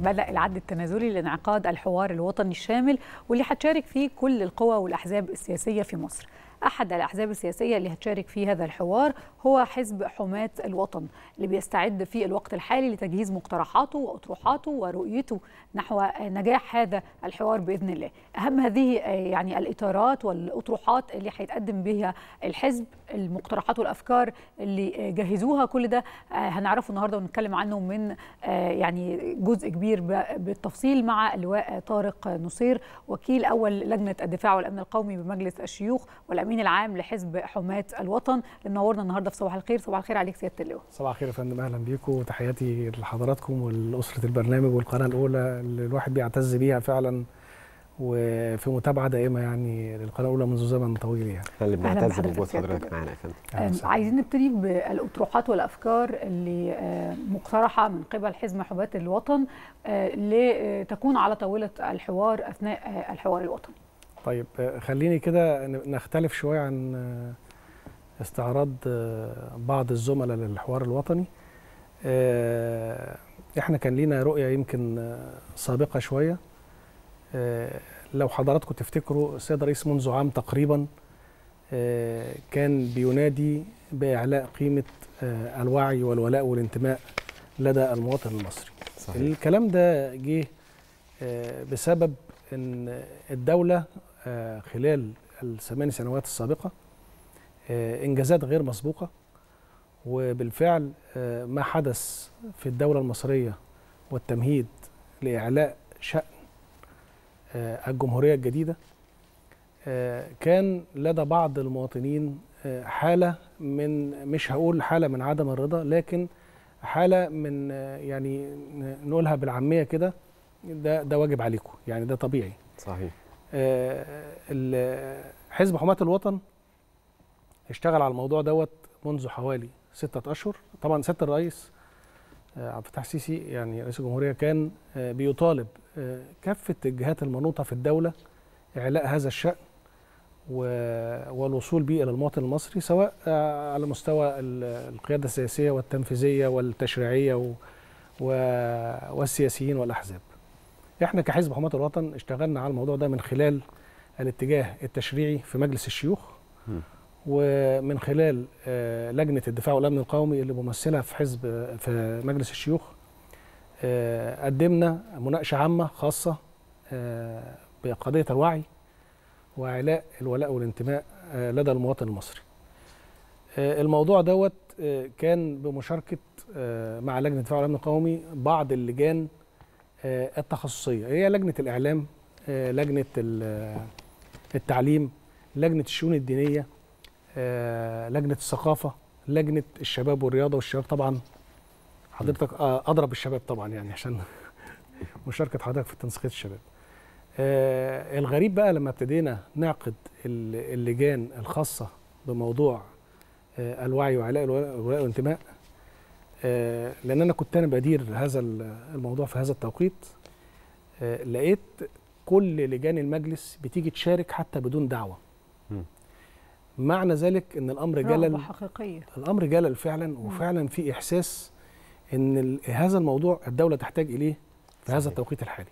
بدأ العد التنازلي لانعقاد الحوار الوطني الشامل واللي هتشارك فيه كل القوى والأحزاب السياسية في مصر أحد الأحزاب السياسية اللي هتشارك في هذا الحوار هو حزب حماة الوطن اللي بيستعد في الوقت الحالي لتجهيز مقترحاته وأطروحاته ورؤيته نحو نجاح هذا الحوار بإذن الله أهم هذه يعني الإطارات والأطروحات اللي هيتقدم بها الحزب المقترحات والأفكار اللي جهزوها كل ده هنعرفه النهارده ونتكلم عنه من يعني جزء كبير بالتفصيل مع اللواء طارق نصير وكيل أول لجنة الدفاع والأمن القومي بمجلس الشيوخ والأمين العام لحزب حماة الوطن اللي منورنا النهارده في صباح الخير صباح الخير عليك سيادة اللواء صباح الخير يا فندم أهلا بيكم وتحياتي لحضراتكم ولأسرة البرنامج والقناة الأولى اللي الواحد بيعتز بيها فعلا وفي متابعه دائمه يعني للقناه الاولى منذ زمن طويل يعني احنا اللي بنعتز بوجود حضرتك معانا يا فندم عايزين نبتدي بالاطروحات والافكار اللي مقترحه من قبل حزب حماة الوطن لتكون على طاوله الحوار اثناء الحوار الوطني طيب خليني كده نختلف شويه عن استعراض بعض الزملاء للحوار الوطني احنا كان لينا رؤيه يمكن سابقه شويه لو حضراتكم تفتكروا السيد الرئيس منذ عام تقريبا كان بينادي باعلاء قيمه الوعي والولاء والانتماء لدى المواطن المصري صحيح. الكلام ده جه بسبب ان الدوله خلال الثمان سنوات السابقه انجازات غير مسبوقه وبالفعل ما حدث في الدوله المصريه والتمهيد لاعلاء شان الجمهوريه الجديده كان لدى بعض المواطنين حاله من مش هقول حاله من عدم الرضا لكن حاله من يعني نقولها بالعاميه كده ده ده واجب عليكم يعني ده طبيعي صحيح حزب حماة الوطن اشتغل على الموضوع دوت منذ حوالي ستة أشهر طبعا سيادة الرئيس عبد الفتاح السيسي يعني رئيس الجمهورية كان بيطالب كافة الجهات المنوطة في الدولة إعلاء هذا الشأن والوصول به إلى المواطن المصري سواء على مستوى القيادة السياسية والتنفيذية والتشريعية والسياسيين والأحزاب احنا كحزب حماة الوطن اشتغلنا على الموضوع ده من خلال الاتجاه التشريعي في مجلس الشيوخ م. ومن خلال لجنة الدفاع والأمن القومي اللي ممثلها في حزب في مجلس الشيوخ قدمنا مناقشة عامة خاصة بقضية الوعي وإعلاء الولاء والانتماء لدى المواطن المصري الموضوع دوت كان بمشاركة مع لجنة الدفاع والأمن القومي بعض اللجان التخصصية هي لجنة الإعلام لجنة التعليم لجنة الشؤون الدينية لجنة الثقافة لجنة الشباب والرياضة والشباب طبعا حضرتك أضرب الشباب طبعا يعني عشان مشاركة حضرتك في تنسيقية الشباب الغريب بقى لما ابتدينا نعقد اللجان الخاصة بموضوع الوعي وعلاء الولاء والانتماء لأن أنا كنت أنا بدير هذا الموضوع في هذا التوقيت لقيت كل لجان المجلس بتيجي تشارك حتى بدون دعوه معنى ذلك ان الامر جلل حقيقيه الامر جلل فعلا وفعلا في احساس ان هذا الموضوع الدوله تحتاج اليه في هذا التوقيت الحالي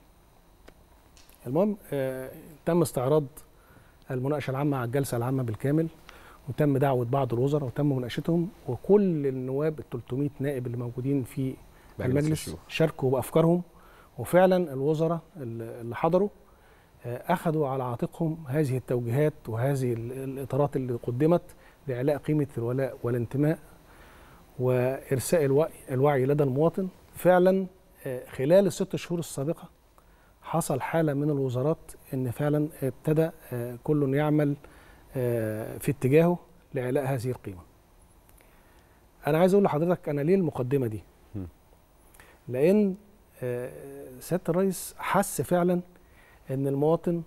المهم آه تم استعراض المناقشه العامه على الجلسه العامه بالكامل وتم دعوه بعض الوزراء وتم مناقشتهم وكل النواب ال 300 نائب اللي موجودين في المجلس شاركوا بافكارهم وفعلا الوزراء اللي حضروا اخذوا على عاتقهم هذه التوجيهات وهذه الاطارات اللي قدمت لاعلاء قيمه الولاء والانتماء وارساء الوعي, الوعي لدى المواطن فعلا خلال الست شهور السابقه حصل حاله من الوزارات ان فعلا ابتدى كل يعمل في اتجاهه لاعلاء هذه القيمه. انا عايز اقول لحضرتك انا ليه المقدمه دي؟ لان سياده الرئيس حس فعلا ان المواطن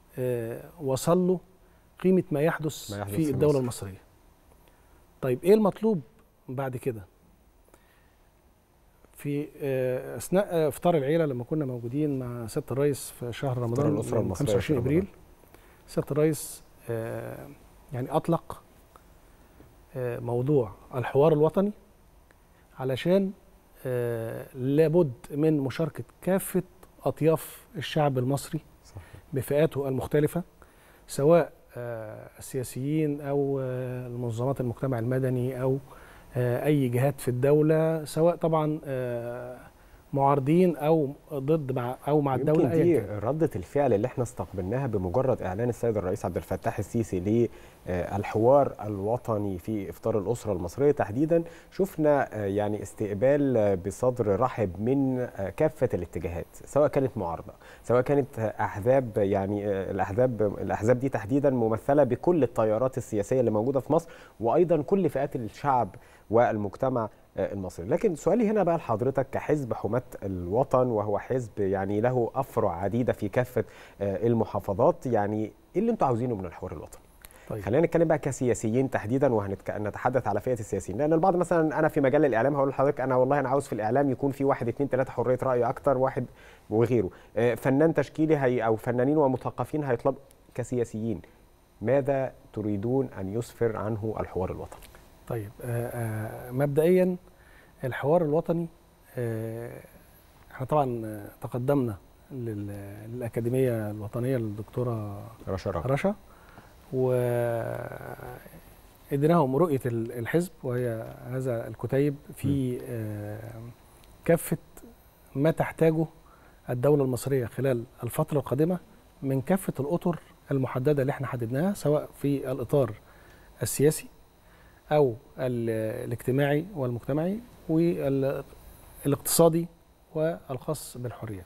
وصل له قيمه ما يحدث, ما يحدث في الدوله مصر. المصريه. طيب ايه المطلوب بعد كده؟ في اثناء افطار العيله لما كنا موجودين مع سياده الرئيس في شهر رمضان الاسره المصريه 25 ابريل سياده الرئيس يعني اطلق موضوع الحوار الوطني علشان لابد من مشاركه كافه اطياف الشعب المصري صحيح. بفئاته المختلفه سواء السياسيين او المنظمات المجتمع المدني او اي جهات في الدوله سواء طبعا معارضين او ضد مع او مع الدوله دي رده الفعل اللي احنا استقبلناها بمجرد اعلان السيد الرئيس عبد الفتاح السيسي للحوار الوطني في افطار الاسره المصريه تحديدا شفنا يعني استقبال بصدر رحب من كافه الاتجاهات سواء كانت معارضه سواء كانت احزاب يعني الاحزاب الاحزاب دي تحديدا ممثله بكل التيارات السياسيه اللي موجوده في مصر وايضا كل فئات الشعب والمجتمع المصري لكن سؤالي هنا بقى لحضرتك كحزب حماة الوطن وهو حزب يعني له أفرع عديدة في كافة المحافظات يعني إيه اللي أنتوا عاوزينه من الحوار الوطني؟ طيب. خلينا نتكلم بقى كسياسيين تحديدا وهنتحدث على فئه السياسيين لان البعض مثلا انا في مجال الاعلام هقول لحضرتك انا والله انا عاوز في الاعلام يكون في واحد اثنين ثلاثه حريه راي اكتر واحد وغيره فنان تشكيلي هي او فنانين ومثقفين هيطلب كسياسيين ماذا تريدون ان يسفر عنه الحوار الوطني؟ طيب آآ آآ مبدئيا الحوار الوطني احنا طبعا تقدمنا للاكاديميه الوطنيه للدكتوره رشا رشا و اديناهم رؤيه الحزب وهي هذا الكتيب في كافه ما تحتاجه الدوله المصريه خلال الفتره القادمه من كافه الاطر المحدده اللي احنا حددناها سواء في الاطار السياسي او الاجتماعي والمجتمعي والاقتصادي والخاص بالحريات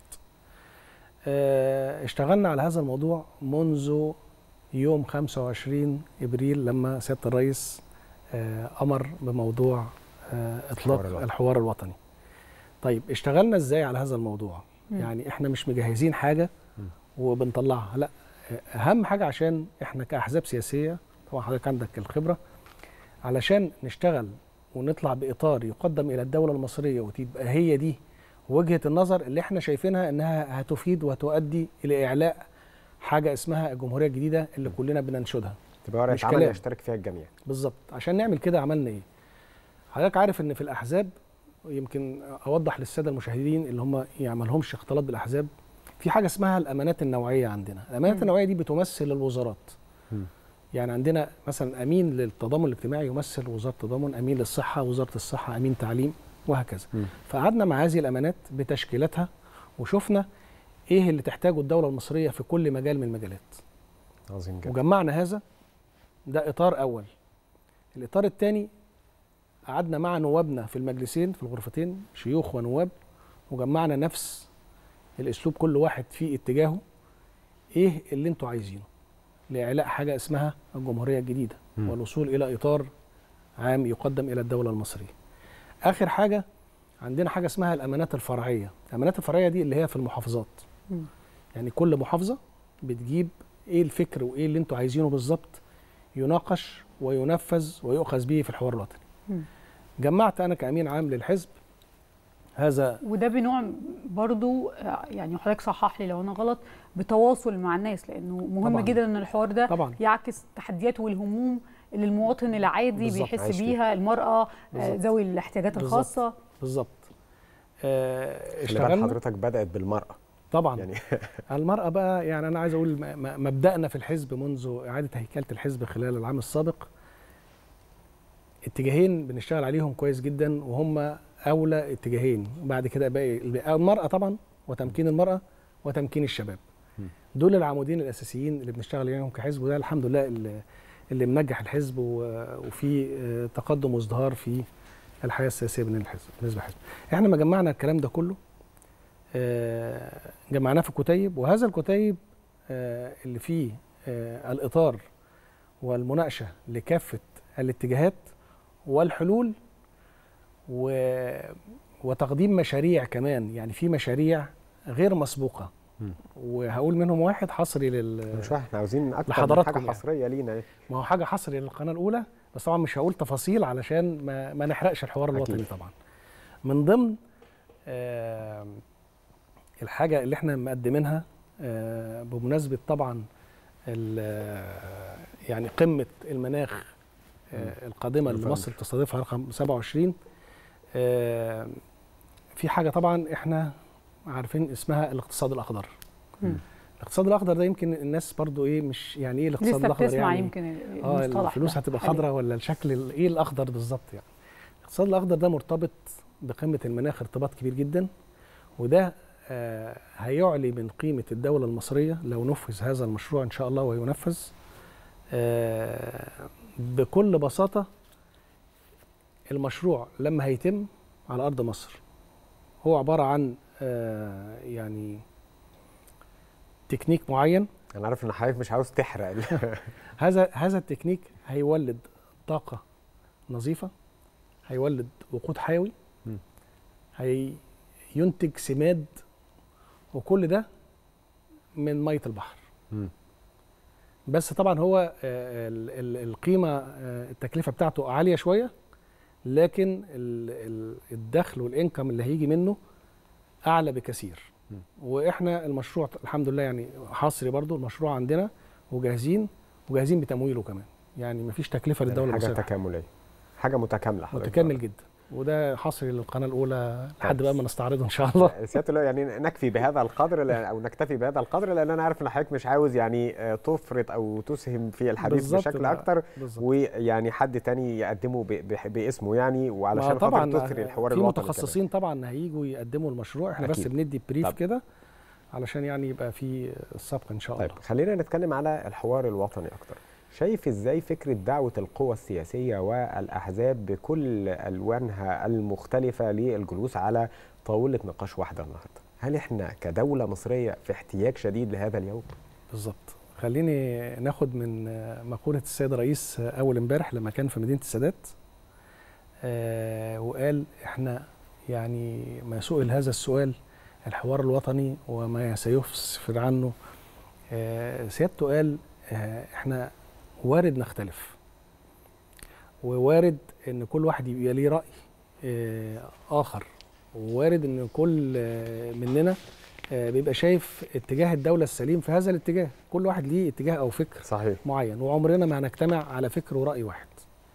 اشتغلنا على هذا الموضوع منذ يوم 25 ابريل لما سياده الرئيس امر بموضوع اطلاق الحوار الوطني. الحوار الوطني طيب اشتغلنا ازاي على هذا الموضوع م. يعني احنا مش مجهزين حاجه وبنطلعها لا اهم حاجه عشان احنا كاحزاب سياسيه طبعا حضرتك عندك الخبره علشان نشتغل ونطلع باطار يقدم الى الدوله المصريه وتبقى هي دي وجهه النظر اللي احنا شايفينها انها هتفيد وتؤدي الى اعلاء حاجه اسمها الجمهوريه الجديده اللي كلنا بننشدها تبقى ورقه عمل يشترك فيها الجميع بالظبط عشان نعمل كده عملنا ايه حضرتك عارف ان في الاحزاب يمكن اوضح للساده المشاهدين اللي هم يعني ما لهمش اختلاط بالاحزاب في حاجه اسمها الامانات النوعيه عندنا الامانات م. النوعيه دي بتمثل الوزارات م. يعني عندنا مثلا امين للتضامن الاجتماعي يمثل وزاره التضامن امين للصحه وزاره الصحه امين تعليم وهكذا م. فقعدنا مع هذه الامانات بتشكيلاتها وشفنا ايه اللي تحتاجه الدوله المصريه في كل مجال من المجالات عظيم جدا وجمعنا هذا ده اطار اول الاطار الثاني قعدنا مع نوابنا في المجلسين في الغرفتين شيوخ ونواب وجمعنا نفس الاسلوب كل واحد في اتجاهه ايه اللي انتوا عايزينه لاعلاء حاجه اسمها الجمهوريه الجديده م. والوصول الى اطار عام يقدم الى الدوله المصريه اخر حاجه عندنا حاجه اسمها الامانات الفرعيه الامانات الفرعيه دي اللي هي في المحافظات م. يعني كل محافظه بتجيب ايه الفكر وايه اللي انتوا عايزينه بالظبط يناقش وينفذ ويؤخذ به في الحوار الوطني م. جمعت انا كامين عام للحزب هذا وده بنوع برضو يعني حضرتك صحح لي لو انا غلط بتواصل مع الناس لانه مهم طبعًا. جدا ان الحوار ده طبعًا. يعكس التحديات والهموم اللي المواطن العادي بيحس بيها المراه بالزبط. ذوي الاحتياجات بالزبط. الخاصه بالظبط آه اشتغلنا حضرتك بدات بالمراه طبعا يعني المراه بقى يعني انا عايز اقول مبدانا في الحزب منذ اعاده هيكله الحزب خلال العام السابق اتجاهين بنشتغل عليهم كويس جدا وهم اولى اتجاهين بعد كده باقي المراه طبعا وتمكين المراه وتمكين الشباب دول العمودين الاساسيين اللي بنشتغل عليهم كحزب وده الحمد لله اللي, اللي منجح الحزب وفي تقدم وازدهار في الحياه السياسيه بالنسبه للحزب بالنسبه للحزب احنا ما جمعنا الكلام ده كله جمعناه في كتيب وهذا الكتيب اللي فيه الاطار والمناقشه لكافه الاتجاهات والحلول و... وتقديم مشاريع كمان يعني في مشاريع غير مسبوقه م. وهقول منهم واحد حصري لل مش واحد احنا عاوزين اكتر لحضراتكم حاجه حصريه يعني. لينا ما هو حاجه حصري للقناه الاولى بس طبعا مش هقول تفاصيل علشان ما, ما نحرقش الحوار الوطني أكيد. طبعا من ضمن آه الحاجه اللي احنا مقدمينها آه بمناسبه طبعا يعني قمه المناخ آه القادمه اللي مصر تستضيفها رقم 27 آه في حاجه طبعا احنا عارفين اسمها الاقتصاد الاخضر مم. الاقتصاد الاخضر ده يمكن الناس برضو ايه مش يعني ايه الاقتصاد لسه الاخضر بتسمع يعني يمكن اه المصطلح الفلوس ده هتبقى حالياً. خضراء ولا الشكل ال- ايه الاخضر بالظبط يعني الاقتصاد الاخضر ده مرتبط بقمه المناخ ارتباط كبير جدا وده آه هيعلي من قيمه الدوله المصريه لو نفذ هذا المشروع ان شاء الله وينفذ آه بكل بساطه المشروع لما هيتم على ارض مصر هو عباره عن آه يعني تكنيك معين انا عارف ان حضرتك مش عاوز تحرق ال- هذا هذا التكنيك هيولد طاقة نظيفة هيولد وقود حيوي مم. هينتج سماد وكل ده من مية البحر مم. بس طبعا هو آه، ال- ال- القيمة آه، التكلفة بتاعته عالية شوية لكن ال- ال- الدخل والإنكم اللي هيجي منه أعلى بكثير مم. واحنا المشروع الحمد لله يعني حصري برضو المشروع عندنا وجاهزين وجاهزين بتمويله كمان يعني مفيش تكلفه للدوله حاجه المصريه تكامليه حاجه متكامله حضرتك متكامل جدا وده حصري للقناه الاولى لحد بقى ما نستعرضه ان شاء الله سياده اللواء يعني نكفي بهذا القدر لأ- او نكتفي بهذا القدر لان انا عارف ان حضرتك مش عاوز يعني آه، تفرط او تسهم في الحديث بالظبط، بشكل لا، اكتر بالظبط ويعني حد تاني يقدمه ب- ب- باسمه يعني ما وعلشان طبعا خاطر تثري الحوار في الوطني متخصصين طبعا هيجوا يقدموا المشروع احنا بس أكيد. بندي بريف طب. كده علشان يعني يبقى في السبق ان شاء طيب الله خلينا نتكلم على الحوار الوطني اكتر شايف ازاي فكره دعوه القوى السياسيه والاحزاب بكل الوانها المختلفه للجلوس على طاوله نقاش واحده النهارده هل احنا كدوله مصريه في احتياج شديد لهذا اليوم بالظبط خليني ناخد من آه، مقولة السيد الرئيس آه، أول امبارح لما كان في مدينة السادات آه، وقال احنا يعني ما سئل هذا السؤال الحوار الوطني وما سيفسر عنه آه، سيادته قال آه، احنا وارد نختلف ووارد ان كل واحد يبقى ليه رأي آه، آخر ووارد ان كل آه، مننا آه، بيبقى شايف اتجاه الدولة السليم في هذا الاتجاه كل واحد ليه اتجاه أو فكر صحيح معين وعمرنا ما هنجتمع على فكر ورأي واحد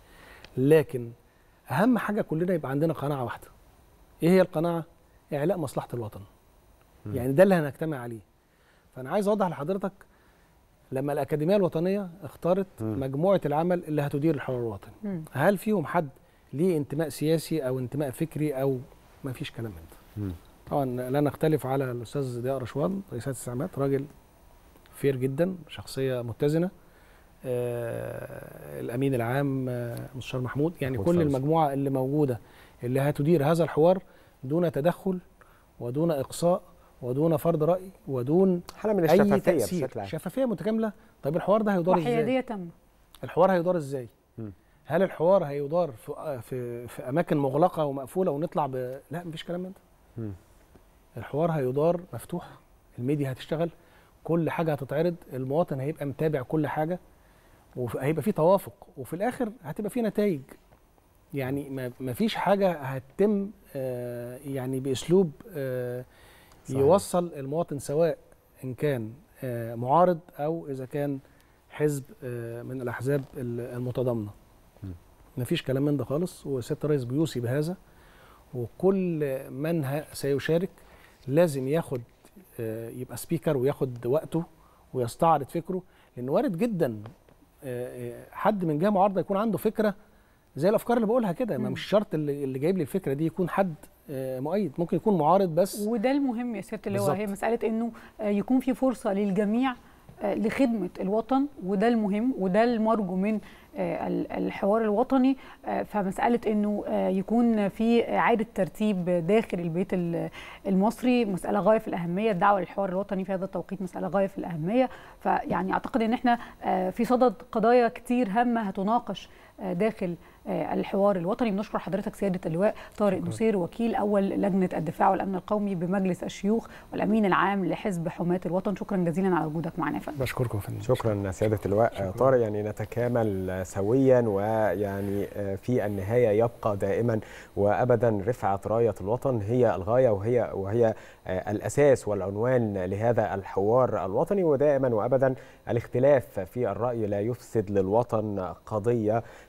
لكن أهم حاجة كلنا يبقى عندنا قناعة واحدة إيه هي القناعة؟ إعلاء مصلحة الوطن مم. يعني ده اللي هنجتمع عليه فأنا عايز أوضح لحضرتك لما الأكاديمية الوطنية اختارت مم. مجموعة العمل اللي هتدير الحوار الوطني مم. هل فيهم حد ليه انتماء سياسي أو انتماء فكري أو ما فيش كلام من ده مم. طبعا لا نختلف على الاستاذ ضياء رشوان رئيس هيئه السلامات راجل فير جدا شخصيه متزنه آه الامين العام آه مستشار محمود يعني محمود كل فوزي. المجموعه اللي موجوده اللي هتدير هذا الحوار دون تدخل ودون اقصاء ودون فرض راي ودون حاله من اي الشفافيه تاثير بشكل عام شفافيه متكامله طيب الحوار ده هيدار ازاي وحياديه تامه الحوار هيدار ازاي مم. هل الحوار هيدار في في في اماكن مغلقه ومقفوله ونطلع ب... لا مفيش كلام من ده مم. الحوار هيدار مفتوح الميديا هتشتغل كل حاجه هتتعرض المواطن هيبقى متابع كل حاجه وهيبقى في توافق وفي الاخر هتبقى في نتائج يعني ما ما فيش حاجه هتتم آه، يعني باسلوب آه، صحيح. يوصل المواطن سواء ان كان آه، معارض او اذا كان حزب آه، من الاحزاب ال- المتضامنه مم. مفيش كلام من ده خالص وسياده الرئيس بيوصي بهذا وكل من ه- سيشارك لازم ياخد آه، يبقى سبيكر وياخد وقته ويستعرض فكره لان وارد جدا آه، آه، حد من جهه معارضه يكون عنده فكره زي الافكار اللي بقولها كده ما مم. مش شرط اللي, اللي جايب لي الفكره دي يكون حد آه، مؤيد ممكن يكون معارض بس وده المهم يا سياده اللواء هي بالظبط. مساله انه آه، يكون في فرصه للجميع آه، لخدمه الوطن وده المهم وده المرجو من آه، ال- الحوار الوطني آه، فمساله انه آه، يكون في اعاده ترتيب داخل البيت ال- المصري مساله غايه في الاهميه الدعوه للحوار الوطني في هذا التوقيت مساله غايه في الاهميه فيعني اعتقد ان احنا آه، في صدد قضايا كتير هامه هتناقش آه، داخل آه، الحوار الوطني بنشكر حضرتك سياده اللواء طارق نصير وكيل اول لجنه الدفاع والامن القومي بمجلس الشيوخ والامين العام لحزب حماه الوطن شكرا جزيلا على وجودك معنا يا فندم بشكركم يا فندم شكرا سيادة اللواء شكراً. طارق يعني نتكامل سويا ويعني في النهاية يبقى دائما وأبدا رفعة راية الوطن هي الغاية وهي وهي الأساس والعنوان لهذا الحوار الوطني ودائما وأبدا الاختلاف في الرأي لا يفسد للوطن قضية